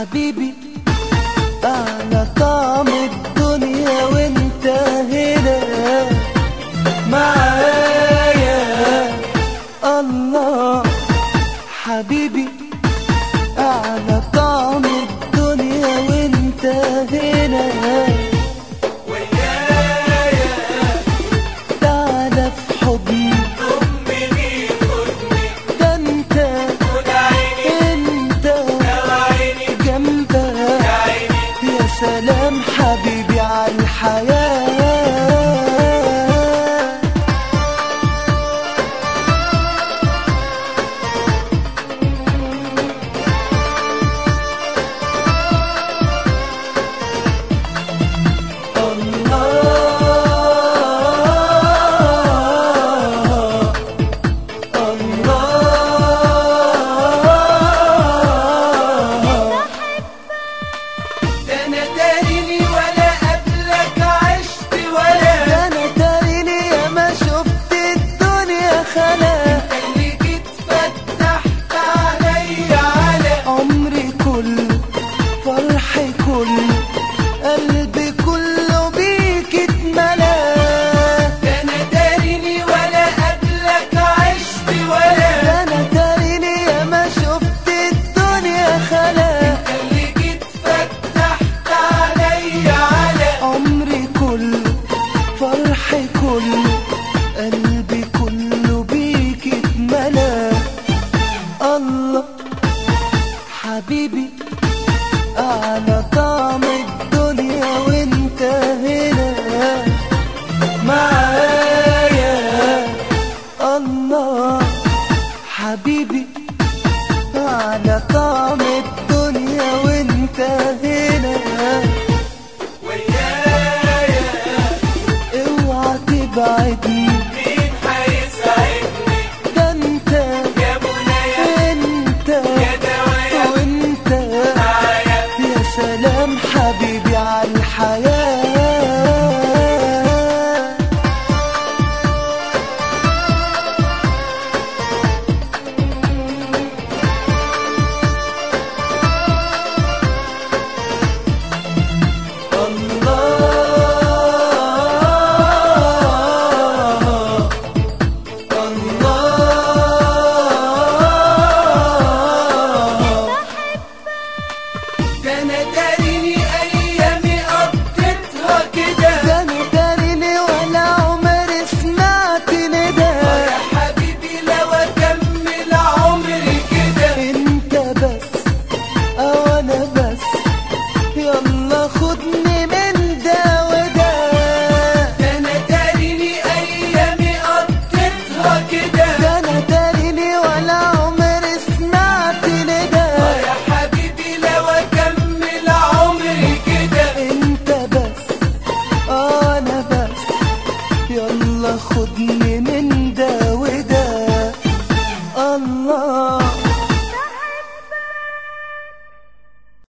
حبيبي أعلى طعم الدنيا وانت هنا معايا الله حبيبي أعلى طعم الدنيا وانت هنا تعالى في حضني ده انت انت جنبك يا سلام حبيبي على الحياة الله الله ده انا داريني ولا قبلك عشت ولا ده انا تاريني يا ما شفت الدنيا خلا اللي جيت فتحت عليا على عمري كله فرحي كله قلبي كله بيك اتملى ده انا داريني ولا قبلك عشت ولا ده انا تاريني يا ما شفت الدنيا خلا اللي جيت فتحت عليا على عمري كله فرحي كله قلبي كله بيك اتملى الله حبيبي أعلى طعم الدنيا وانت هنا معايا الله حبيبي أعلى طعم